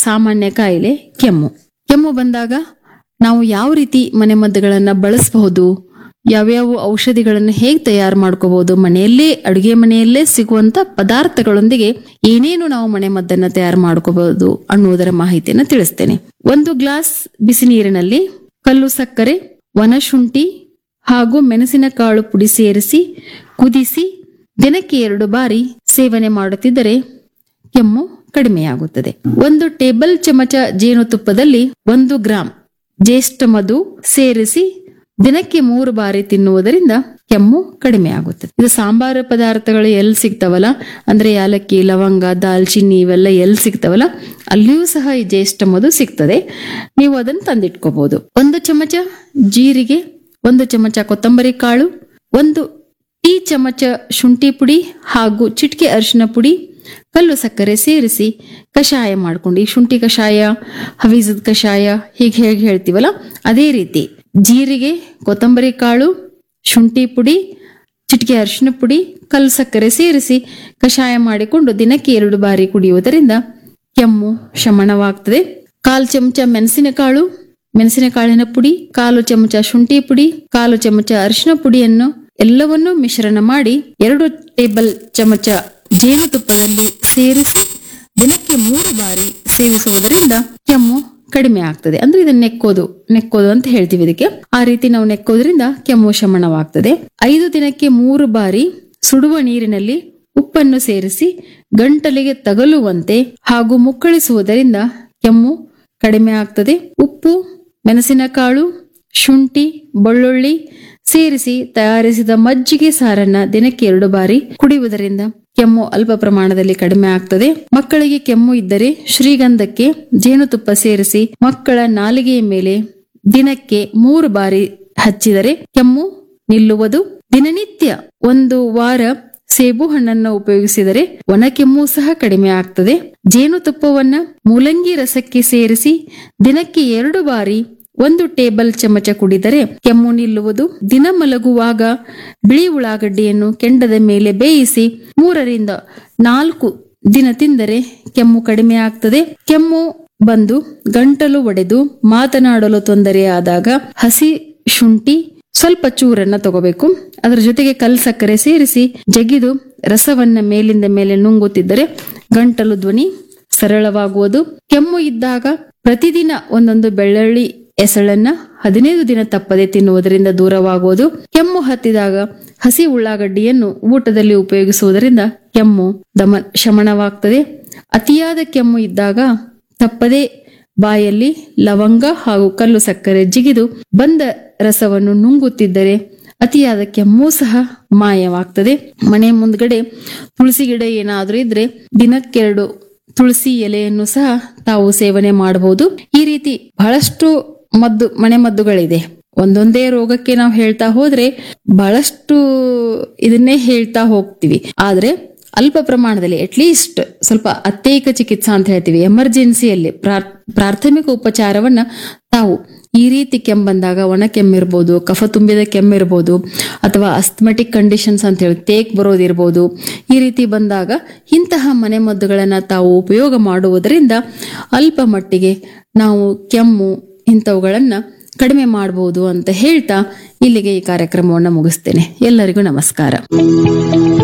ಸಾಮಾನ್ಯ ಕಾಯಿಲೆ ಕೆಮ್ಮು ಕೆಮ್ಮು ಬಂದಾಗ ನಾವು ಯಾವ ರೀತಿ ಮನೆಮದ್ದುಗಳನ್ನ ಬಳಸಬಹುದು ಯಾವ್ಯಾವ ಔಷಧಿಗಳನ್ನು ಹೇಗೆ ತಯಾರು ಮಾಡ್ಕೋಬಹುದು ಮನೆಯಲ್ಲೇ ಅಡುಗೆ ಮನೆಯಲ್ಲೇ ಸಿಗುವಂತ ಪದಾರ್ಥಗಳೊಂದಿಗೆ ಏನೇನು ನಾವು ಮನೆಮದ್ದನ್ನ ತಯಾರು ಮಾಡ್ಕೋಬಹುದು ಅನ್ನುವುದರ ಮಾಹಿತಿಯನ್ನು ತಿಳಿಸ್ತೇನೆ ಒಂದು ಗ್ಲಾಸ್ ಬಿಸಿ ನೀರಿನಲ್ಲಿ ಕಲ್ಲು ಸಕ್ಕರೆ ವನಶುಂಠಿ ಹಾಗೂ ಮೆಣಸಿನಕಾಳು ಪುಡಿ ಸೇರಿಸಿ ಕುದಿಸಿ ದಿನಕ್ಕೆ ಎರಡು ಬಾರಿ ಸೇವನೆ ಮಾಡುತ್ತಿದ್ದರೆ ಕೆಮ್ಮು ಕಡಿಮೆಯಾಗುತ್ತದೆ ಒಂದು ಟೇಬಲ್ ಚಮಚ ಜೇನುತುಪ್ಪದಲ್ಲಿ ಒಂದು ಗ್ರಾಂ ಜ್ಯೇಷ್ಠ ಮಧು ಸೇರಿಸಿ ದಿನಕ್ಕೆ ಮೂರು ಬಾರಿ ತಿನ್ನುವುದರಿಂದ ಕೆಮ್ಮು ಕಡಿಮೆ ಆಗುತ್ತದೆ ಇದು ಸಾಂಬಾರು ಪದಾರ್ಥಗಳು ಎಲ್ಲಿ ಸಿಗ್ತಾವಲ್ಲ ಅಂದ್ರೆ ಯಾಲಕ್ಕಿ ಲವಂಗ ದಾಲ್ಚಿನ್ನಿ ಇವೆಲ್ಲ ಎಲ್ಲಿ ಸಿಗ್ತಾವಲ್ಲ ಅಲ್ಲಿಯೂ ಸಹ ಈ ಜ್ಯೇಷ್ಠ ಮಧು ಸಿಗ್ತದೆ ನೀವು ಅದನ್ನು ತಂದಿಟ್ಕೋಬಹುದು ಒಂದು ಚಮಚ ಜೀರಿಗೆ ಒಂದು ಚಮಚ ಕೊತ್ತಂಬರಿ ಕಾಳು ಒಂದು ಟೀ ಚಮಚ ಶುಂಠಿ ಪುಡಿ ಹಾಗೂ ಚಿಟಿಕೆ ಅರಿಶಿನ ಪುಡಿ ಕಲ್ಲು ಸಕ್ಕರೆ ಸೇರಿಸಿ ಕಷಾಯ ಮಾಡ್ಕೊಂಡು ಈ ಶುಂಠಿ ಕಷಾಯ ಹವಿಸದ ಕಷಾಯ ಹೀಗೆ ಹೇಗೆ ಹೇಳ್ತೀವಲ್ಲ ಅದೇ ರೀತಿ ಜೀರಿಗೆ ಕೊತ್ತಂಬರಿ ಕಾಳು ಶುಂಠಿ ಪುಡಿ ಚಿಟಿಕೆ ಅರಿಶಿನ ಪುಡಿ ಕಲ್ಲು ಸಕ್ಕರೆ ಸೇರಿಸಿ ಕಷಾಯ ಮಾಡಿಕೊಂಡು ದಿನಕ್ಕೆ ಎರಡು ಬಾರಿ ಕುಡಿಯುವುದರಿಂದ ಕೆಮ್ಮು ಶಮನವಾಗ್ತದೆ ಕಾಲು ಚಮಚ ಮೆಣಸಿನಕಾಳು ಮೆಣಸಿನಕಾಳಿನ ಪುಡಿ ಕಾಲು ಚಮಚ ಶುಂಠಿ ಪುಡಿ ಕಾಲು ಚಮಚ ಅರಿಶಿನ ಪುಡಿಯನ್ನು ಎಲ್ಲವನ್ನೂ ಮಿಶ್ರಣ ಮಾಡಿ ಎರಡು ಟೇಬಲ್ ಚಮಚ ಜೇನುತುಪ್ಪದಲ್ಲಿ ಸೇರಿಸಿ ದಿನಕ್ಕೆ ಮೂರು ಬಾರಿ ಸೇವಿಸುವುದರಿಂದ ಕೆಮ್ಮು ಕಡಿಮೆ ಆಗ್ತದೆ ಅಂದ್ರೆ ಇದನ್ನ ನೆಕ್ಕೋದು ನೆಕ್ಕೋದು ಅಂತ ಹೇಳ್ತೀವಿ ಇದಕ್ಕೆ ಆ ರೀತಿ ನಾವು ನೆಕ್ಕೋದ್ರಿಂದ ಕೆಮ್ಮು ಶಮನವಾಗ್ತದೆ ಐದು ದಿನಕ್ಕೆ ಮೂರು ಬಾರಿ ಸುಡುವ ನೀರಿನಲ್ಲಿ ಉಪ್ಪನ್ನು ಸೇರಿಸಿ ಗಂಟಲಿಗೆ ತಗಲುವಂತೆ ಹಾಗೂ ಮುಕ್ಕಳಿಸುವುದರಿಂದ ಕೆಮ್ಮು ಕಡಿಮೆ ಆಗ್ತದೆ ಉಪ್ಪು ಮೆಣಸಿನಕಾಳು ಶುಂಠಿ ಬೆಳ್ಳುಳ್ಳಿ ಸೇರಿಸಿ ತಯಾರಿಸಿದ ಮಜ್ಜಿಗೆ ಸಾರನ್ನ ದಿನಕ್ಕೆ ಎರಡು ಬಾರಿ ಕುಡಿಯುವುದರಿಂದ ಕೆಮ್ಮು ಅಲ್ಪ ಪ್ರಮಾಣದಲ್ಲಿ ಕಡಿಮೆ ಆಗ್ತದೆ ಮಕ್ಕಳಿಗೆ ಕೆಮ್ಮು ಇದ್ದರೆ ಶ್ರೀಗಂಧಕ್ಕೆ ಜೇನುತುಪ್ಪ ಸೇರಿಸಿ ಮಕ್ಕಳ ನಾಲಿಗೆಯ ಮೇಲೆ ದಿನಕ್ಕೆ ಮೂರು ಬಾರಿ ಹಚ್ಚಿದರೆ ಕೆಮ್ಮು ನಿಲ್ಲುವುದು ದಿನನಿತ್ಯ ಒಂದು ವಾರ ಸೇಬು ಹಣ್ಣನ್ನು ಉಪಯೋಗಿಸಿದರೆ ಒಣ ಕೆಮ್ಮು ಸಹ ಕಡಿಮೆ ಆಗ್ತದೆ ಜೇನುತುಪ್ಪವನ್ನ ಮೂಲಂಗಿ ರಸಕ್ಕೆ ಸೇರಿಸಿ ದಿನಕ್ಕೆ ಎರಡು ಬಾರಿ ಒಂದು ಟೇಬಲ್ ಚಮಚ ಕುಡಿದರೆ ಕೆಮ್ಮು ನಿಲ್ಲುವುದು ದಿನ ಮಲಗುವಾಗ ಬಿಳಿ ಉಳ್ಳಾಗಡ್ಡಿಯನ್ನು ಕೆಂಡದ ಮೇಲೆ ಬೇಯಿಸಿ ಮೂರರಿಂದ ನಾಲ್ಕು ದಿನ ತಿಂದರೆ ಕೆಮ್ಮು ಕಡಿಮೆ ಆಗ್ತದೆ ಕೆಮ್ಮು ಬಂದು ಗಂಟಲು ಒಡೆದು ಮಾತನಾಡಲು ತೊಂದರೆಯಾದಾಗ ಹಸಿ ಶುಂಠಿ ಸ್ವಲ್ಪ ಚೂರನ್ನ ತಗೋಬೇಕು ಅದರ ಜೊತೆಗೆ ಕಲ್ ಸಕ್ಕರೆ ಸೇರಿಸಿ ಜಗಿದು ರಸವನ್ನ ಮೇಲಿಂದ ಮೇಲೆ ನುಂಗುತ್ತಿದ್ದರೆ ಗಂಟಲು ಧ್ವನಿ ಸರಳವಾಗುವುದು ಕೆಮ್ಮು ಇದ್ದಾಗ ಪ್ರತಿದಿನ ಒಂದೊಂದು ಬೆಳ್ಳುಳ್ಳಿ ಎಸಳನ್ನ ಹದಿನೈದು ದಿನ ತಪ್ಪದೆ ತಿನ್ನುವುದರಿಂದ ದೂರವಾಗುವುದು ಕೆಮ್ಮು ಹತ್ತಿದಾಗ ಹಸಿ ಉಳ್ಳಾಗಡ್ಡಿಯನ್ನು ಊಟದಲ್ಲಿ ಉಪಯೋಗಿಸುವುದರಿಂದ ಕೆಮ್ಮು ದಮ ಶಮನವಾಗ್ತದೆ ಅತಿಯಾದ ಕೆಮ್ಮು ಇದ್ದಾಗ ತಪ್ಪದೆ ಬಾಯಲ್ಲಿ ಲವಂಗ ಹಾಗೂ ಕಲ್ಲು ಸಕ್ಕರೆ ಜಿಗಿದು ಬಂದ ರಸವನ್ನು ನುಂಗುತ್ತಿದ್ದರೆ ಅತಿಯಾದ ಕೆಮ್ಮು ಸಹ ಮಾಯವಾಗ್ತದೆ ಮನೆ ಮುಂದ್ಗಡೆ ತುಳಸಿ ಗಿಡ ಏನಾದ್ರೂ ಇದ್ರೆ ದಿನಕ್ಕೆರಡು ತುಳಸಿ ಎಲೆಯನ್ನು ಸಹ ತಾವು ಸೇವನೆ ಮಾಡಬಹುದು ಈ ರೀತಿ ಬಹಳಷ್ಟು ಮದ್ದು ಮನೆ ಮದ್ದುಗಳಿದೆ ಒಂದೊಂದೇ ರೋಗಕ್ಕೆ ನಾವು ಹೇಳ್ತಾ ಹೋದ್ರೆ ಬಹಳಷ್ಟು ಇದನ್ನೇ ಹೇಳ್ತಾ ಹೋಗ್ತೀವಿ ಆದ್ರೆ ಅಲ್ಪ ಪ್ರಮಾಣದಲ್ಲಿ ಅಟ್ಲೀಸ್ಟ್ ಸ್ವಲ್ಪ ಅತ್ತೇಕ ಚಿಕಿತ್ಸಾ ಅಂತ ಹೇಳ್ತೀವಿ ಎಮರ್ಜೆನ್ಸಿಯಲ್ಲಿ ಪ್ರಾರ್- ಪ್ರಾಥಮಿಕ ಉಪಚಾರವನ್ನ ತಾವು ಈ ರೀತಿ ಕೆಮ್ಮು ಬಂದಾಗ ಒಣ ಕೆಮ್ಮಿರ್ಬೋದು ಕಫ ತುಂಬಿದ ಕೆಮ್ಮಿರ್ಬೋದು ಅಥವಾ ಅಸ್ಥಮೆಟಿಕ್ ಕಂಡೀಷನ್ಸ್ ಅಂತ ಹೇಳಿ ತೇಕ್ ಬರೋದಿರ್ಬೋದು ಈ ರೀತಿ ಬಂದಾಗ ಇಂತಹ ಮನೆಮದ್ದುಗಳನ್ನ ತಾವು ಉಪಯೋಗ ಮಾಡುವುದರಿಂದ ಅಲ್ಪ ಮಟ್ಟಿಗೆ ನಾವು ಕೆಮ್ಮು ಇಂಥವುಗಳನ್ನ ಕಡಿಮೆ ಮಾಡಬಹುದು ಅಂತ ಹೇಳ್ತಾ ಇಲ್ಲಿಗೆ ಈ ಕಾರ್ಯಕ್ರಮವನ್ನು ಮುಗಿಸ್ತೇನೆ ಎಲ್ಲರಿಗೂ ನಮಸ್ಕಾರ